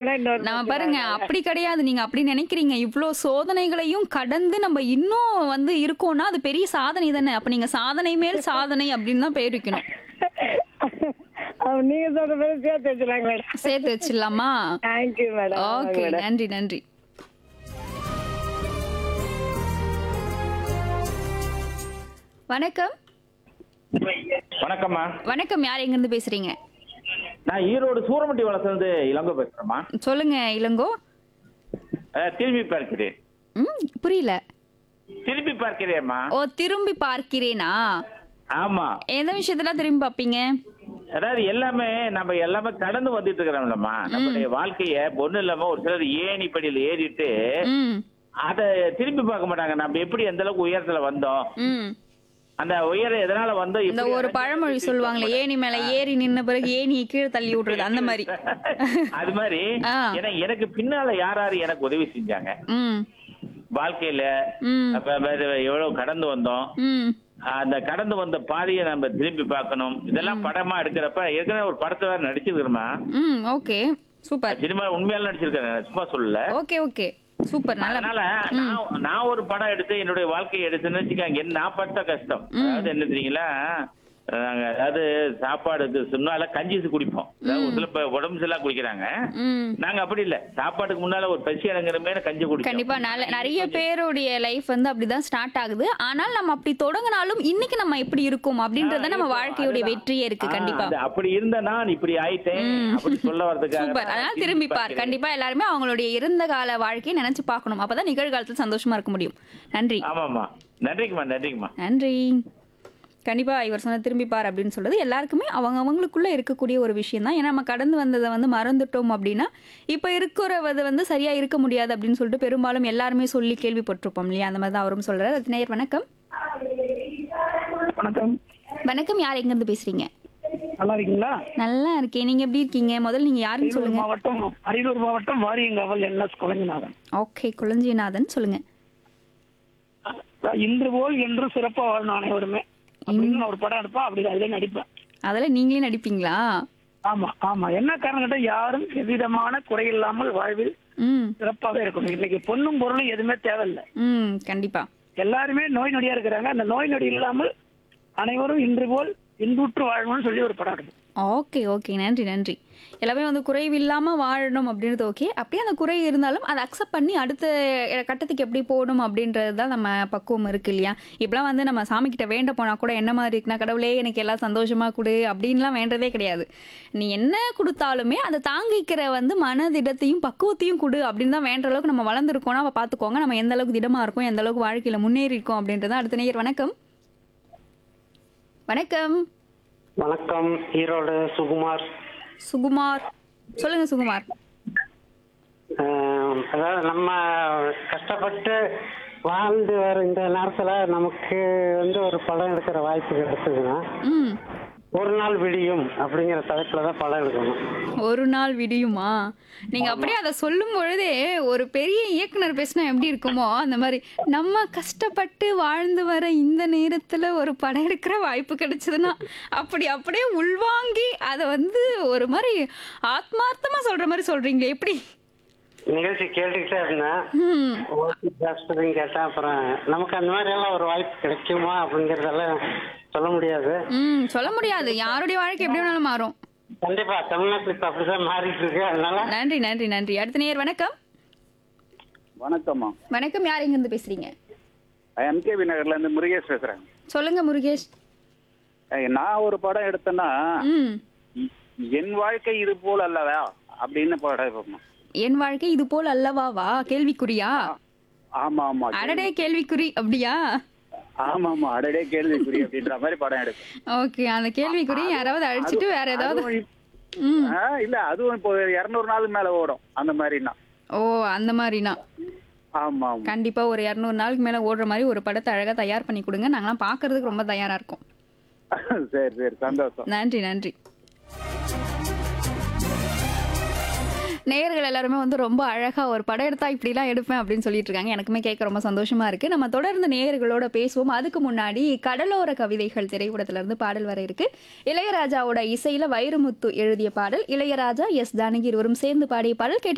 வேணா இன்னொரு நம்ம பாருங்க அப்படி கிடையாது நீங்க அப்படி நினைக்கிறீங்க இவ்ளோ சோதனைகளையும் கடந்து நம்ம இன்னும் வந்து இருக்கோம்னா அது பெரிய சாதனை தானே அப்ப நீங்க சாதனை மேல் சாதனை அப்படின்னு தான் பேர் வைக்கணும் அவ- நீங்க சொல்ற மாதிரி சேர்த்து வச்சுலாங்க மேடம் சேர்த்து வச்சிடலாமா தேங்க்யூ மேடம் ஓகே நன்றி நன்றி வணக்கம் வணக்கம்மா வணக்கம் யார் எங்க இருந்து பேசுறீங்க நான் ஈரோடு சூரமட்டி வளர்ந்து இளங்கோ பேசுறேம்மா சொல்லுங்க இளங்கோ அஹ், திரும்பி பார்க்கிறேன் ம் புரியல திரும்பி பார்க்கிறேம்மா ஓ திரும்பி பார்க்கிறேனா ஆமா எந்த விஷயத்துல திரும்பி பார்ப்பீங்க அதாவது எல்லாமே நம்ம எல்லாமே கடந்து வந்துட்டு இருக்கிறோம்லம்மா நம்மளுடைய வாழ்க்கைய பொண்ணு இல்லாம ஒரு சிலர் ஏணி படியில ஏறிட்டு ம் அத திரும்பி பார்க்க மாட்டாங்க நம்ம எப்படி எந்த அளவுக்கு உயரத்துல வந்தோம் ம் அந்த உயரம் எதனால வந்தோம் இந்த எப்படி ஒரு அடைஞ்சோம் பழமொழி திருப்பி சொல்லுவாங்களே பார்க்க ஏணி மேல ஏறி நின்ன பிறகு ஏணியை கீழே தள்ளி விடுறது அந்த மாதிரி அது மாதிரி ஆ. ஏன்னா எனக்கு பின்னால யார் யாரு எனக்கு உதவி செஞ்சாங்க ம் வாழ்க்கையில ம் அப்ப வேற எவ்வளவு கடந்து வந்தோம் ம் அந்த கடந்து வந்த பாதையை நம்ம திரும்பி பார்க்கணும் இதெல்லாம் படமா எடுக்கிறப்ப ஏற்கனவே ஒரு படத்தை வேற நடிச்சிருக்கிறோமா ம் ஓகே சூப்பர் சினிமா உண்மையால நடிச்சிருக்கேன் சும்மா சொல்லல ஓகே ஓகே சூப்பர் நல்ல அதனால நான் நான் ஒரு படம் எடுத்து என்னுடைய வாழ்க்கையை எடுத்துன்னு வச்சுக்கோங்க என்ன நான் பட்ட கஷ்டம் அதாவது என்ன தெரியுங்களா நாங்க அதாவது சாப்பாடுக்கு சொன்னால கஞ்சி குடிப்போம் அதாவது ஒரு சில பேர் உடம்பு சரியில்லாம் குடிக்கிறாங்க ம் நாங்க அப்படி இல்ல சாப்பாட்டுக்கு முன்னால ஒரு பசி இறங்குற மாதிரி கஞ்சி குடிப்போம் கண்டிப்பா நல்ல நிறைய பேருடைய லைஃப் வந்து அப்படிதான் ஸ்டார்ட் ஆகுது ஆனால் நம்ம அப்படி தொடங்கினாலும் இன்னைக்கு நம்ம எப்படி இருக்கோம் அப்படின்றத நம்ம வாழ்க்கையுடைய வெற்றியே இருக்கு கண்டிப்பா அது அப்படி இருந்த நான் இப்படி ஆயிட்டேன் அதனால சொல்ல வர்றதுக்காக சூப்பர் தான் அதனால திரும்பி திரும்பி பார் பார்க்கிறேன். கண்டிப்பா எல்லாருமே அவங்களுடைய இருந்த கால வாழ்க்கையை நினைச்சு பார்க்கணும் அப்பதான் நிகழ்காலத்துல சந்தோஷமா இருக்க முடியும் நன்றி ஆமாம்மா நன்றிங்கம்மா நன்றிங்கம்மா நன்றி கண்டிப்பா இவர் சொன்ன திரும்பி பார் அப்படின்னு சொல்றது எல்லாருக்குமே அவங்க அவங்களுக்குள்ள இருக்கக்கூடிய ஒரு விஷயம் தான் ஏன்னா நம்ம கடந்து வந்ததை வந்து மறந்துட்டோம் அப்படின்னா இப்ப இருக்கிறவது வந்து சரியா இருக்க முடியாது அப்படின்னு சொல்லிட்டு பெரும்பாலும் எல்லாருமே சொல்லி கேள்விப்பட்டிருப்போம் இல்லையா அந்த மாதிரி தான் அவரும் சொல்றாரு அது நேயர் வணக்கம் வணக்கம் வணக்கம் யார் எங்க இருந்து பேசுறீங்க நல்லா இருக்கீங்களா நல்லா இருக்கேன் நீங்க எப்படி இருக்கீங்க முதல்ல நீங்க யாருன்னு அரியலூர் சொல்லுங்க மாவட்டம் அரியலூர் மாவட்டம் Variyangaval N S Kulanjinathan okay Kulanjinathan சொல்லுங்க இன்று போல் என்று சிறப்பா வாழணும் அனைவருமே அப்படின்னு நான் ஒரு படம் எடுப்பேன் அப்படி அதிலே நடிப்பேன் அதில் நீங்களே நடிப்பீங்களா ஆமா ஆமா என்ன காரணம் கேட்டா யாரும் எவ்விதமான குறை இல்லாமல் வாழ்வில் ம் சிறப்பாகவே இருக்கணும் இன்னைக்கு பொண்ணும் பொருளும் எதுவுமே தேவையில்லை ம் கண்டிப்பா எல்லாருமே நோய் நொடியா இருக்கிறாங்க அந்த நோய் நொடி இல்லாமல் அனைவரும் இன்று போல் இன்புற்று வாழணும்னு சொல்லி ஒரு படம் எடுக்கும் ஓகே ஓகே நன்றி நன்றி எல்லாமே வந்து குறைவில்லாமல் வாழணும் அப்படின்றது ஓகே அப்படியே அந்த குறை இருந்தாலும் அதை அக்செப்ட் பண்ணி அடுத்த கட்டத்துக்கு எப்படி போகணும் அப்படின்றது தான் நம்ம பக்குவம் இருக்கு இல்லையா இப்போலாம் வந்து நம்ம சாமிக்கிட்ட வேண்ட போனால் கூட என்ன மாதிரி இருக்குன்னா கடவுளே எனக்கு எல்லாம் சந்தோஷமாக கொடு அப்படின்லாம் வேண்டதே கிடையாது நீ என்ன கொடுத்தாலுமே அதை தாங்கிக்கிற வந்து மனதிடத்தையும் பக்குவத்தையும் கொடு அப்படின்னு தான் வேண்ட அளவுக்கு நம்ம வளர்ந்துருக்கோம்னா அப்போ பார்த்துக்கோங்க நம்ம எந்த அளவுக்கு திடமாக இருக்கோம் எந்த அளவுக்கு வாழ்க்கையில் முன்னேறி இருக்கோம் அப்படின்றத அடுத்த நேயர் வணக்கம் வணக்கம் வணக்கம் ஈரோடு சுகுமார் சுகுமார் சொல்லுங்க சுகுமார் அஹ், அதாவது நம்ம கஷ்டப்பட்டு வாழ்ந்து வர இந்த நேரத்துல நமக்கு வந்து ஒரு படம் எடுக்கிற வாய்ப்பு கிடைச்சதுன்னா ம் ஒரு நாள் விடியும் அப்படிங்கிற தலைப்புல தான் படம் எடுக்கணும் ஒரு நாள் விடியுமா நீங்க அப்படியே அதை சொல்லும் பொழுதே ஒரு பெரிய இயக்குனர் பேசினா எப்படி இருக்குமோ அந்த மாதிரி நம்ம கஷ்டப்பட்டு வாழ்ந்து வர இந்த நேரத்துல ஒரு படம் எடுக்கிற வாய்ப்பு கிடைச்சதுன்னா அப்படி அப்படியே உள்வாங்கி அதை வந்து ஒரு மாதிரி ஆத்மார்த்தமா சொல்ற மாதிரி சொல்றீங்களே எப்படி நிகழ்ச்சி கேட்டுக்கிட்டே இருந்தேன் ம் ஓகே பேசுறதுன்னு கேட்டேன் அப்புறம் நமக்கு அந்த மாதிரி எல்லாம் ஒரு வாய்ப்பு கிடைக்குமா அப்படிங்கறதெல்லாம் சொல்ல முடியாது ம் சொல்ல முடியாது யாருடைய வாழ்க்கை எப்படி வேணாலும் மாறும் கண்டிப்பா தமிழ்நாட்டுல இப்ப அப்படிதான் மாறிட்டு இருக்கு அதனால நன்றி நன்றி நன்றி அடுத்த நேர் வணக்கம் வணக்கம்மா வணக்கம் யார் எங்க இருந்து பேசுறீங்க எம்கேபி நகர்ல இருந்து முருகேஷ் பேசுறேன் சொல்லுங்க முருகேஷ் அஹ் நான் ஒரு படம் எடுத்தேன்னா ம் இ- என் வாழ்க்கை இது போல் அல்லவா அப்படின்னு படம் எடுப்போம் என் வாழ்க்கை இது போல் அல்லவாவா கேள்விக்குறியா ஆமா ஆமா அடடே கேள்விக்குறி அப்படியா ஆமா ஆமா அடடே கேள்விக்குறி அப்படின்ற மாதிரி படம் எடுப்பேன் ஓகே அந்த கேள்விக்குறி யாராவது அழிச்சிட்டு வேற ஏதாவது அதுவும் இப்- ம் ஆஹ் இல்ல அதுவும் இப்போ இருநூறு நாள் மேல ஓடும் அந்த மாதிரினா ஓ அந்த மாதிரினா ஆமா ஆமா கண்டிப்பா ஒரு இரநூறு நாளுக்கு மேல ஓடுற மாதிரி ஒரு படத்தை அழகா தயார் பண்ணி கொடுங்க நாங்களாம் பார்க்கிறதுக்கு ரொம்ப தயாரா இருக்கோம் சரி சரி சந்தோஷம் நன்றி நன்றி நேயர்கள் எல்லாருமே வந்து ரொம்ப அழகா ஒரு படம் எடுத்தா இப்படிலாம் எடுப்பேன் அப்படின்னு சொல்லிட்டு இருக்காங்க எனக்குமே கேட்க ரொம்ப சந்தோஷமா இருக்கு நம்ம தொடர்ந்து நேயர்களோட பேசுவோம் அதுக்கு முன்னாடி கடலோர கவிதைகள் திரைப்படத்துல இருந்து பாடல் வர இருக்கு இளையராஜாவோட இசையில வைரமுத்து எழுதிய பாடல் இளையராஜா எஸ் ஜானகி இருவரும் சேர்ந்து பாடிய பாடல் கேட்டு